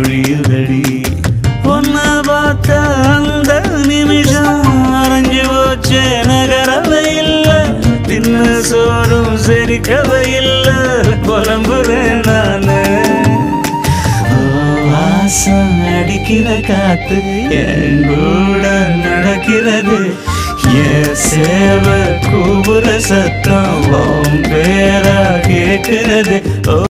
பொழியுதடி ஒன்ன பார்த்த அந்த நிமிஷம் அரைஞ்சு போச்சே நகரவை இல்ல தின்னு சோறும் செரிக்கவை இல்ல புலம்புறேன் நானு ஓ, வாசம் அடிக்கிற காத்து என் கூட நடக்கிறது என் சேவ கூவுற சத்தம் உன் பேரா கேட்கிறது ஓ